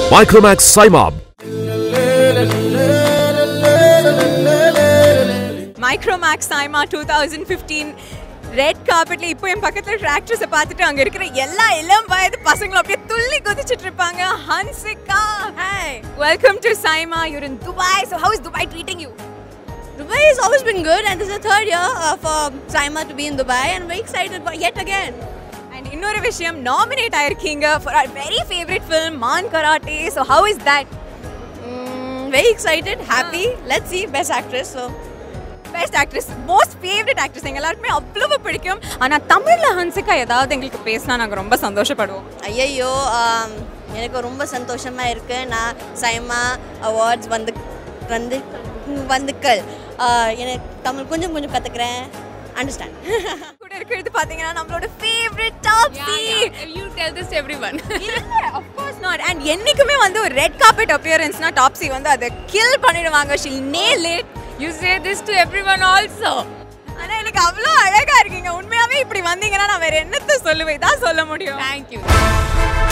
Micromax Simab. Micromax SIIMA two thousand fifteen red கார்பெட்ல இப்போ என் பக்கத்துல இருக்கிற ஆக்ட்ரஸை பார்த்துட்டு அங்க இருக்கிற எல்லா இளம் வயது பசங்களும் அப்படியே துள்ளி குதிச்சிட்டு இருப்பாங்க Hansika hi welcome to SIIMA you're in Dubai so how is Dubai treating you Dubai has always been good, and this is the third year uh, for Saima to be in Dubai, and I'm very excited for yet again. And இன்னொரு விஷயம் nominate ஆயிருக்கீங்க for our very favourite film Maan Karate so how is that Mm, very excited, happy. Let's see, best actress. So best actress most favourite actress எங்க எல்லாருக்குமே அவ்வளவு பிடிக்கும் ஆனா தமிழ்ல ஹன்சிகா ஏதாவது எங்களுக்கு பேசினா நாங்க ரொம்ப சந்தோஷப்படுவோம் ஐயையோ um, எனக்கு ரொம்ப சந்தோஷமா இருக்கு நான் சைமா அவார்ட்ஸ் வந்து வந்து வந்துக்கள் uh, எனக்கு தமிழ் கொஞ்சம் கொஞ்சம் கற்றுக்குறேன் அண்டர்ஸ்டாண்ட் கூட இருக்கிறது பாத்தீங்கன்னா நம்மளோட favourite Taapsee You tell this to everyone. இல்ல ஆஃப் கோர்ஸ் நாட் அண்ட் என்னைக்குமே வந்து ஒரு ரெட் கார்பெட் அப்பியரன்ஸ்னா டாப்ஸி வந்து அதை கில் பண்ணிடுவாங்க shall nail it you say this to everyone also. ஆனா எனக்கு அவ்வளோ அழகா இருக்கீங்க உண்மையாவே இப்படி வந்தீங்கன்னா நான் வேற என்னத்த சொல்லுவேன் தான் சொல்ல முடியும் Thank you.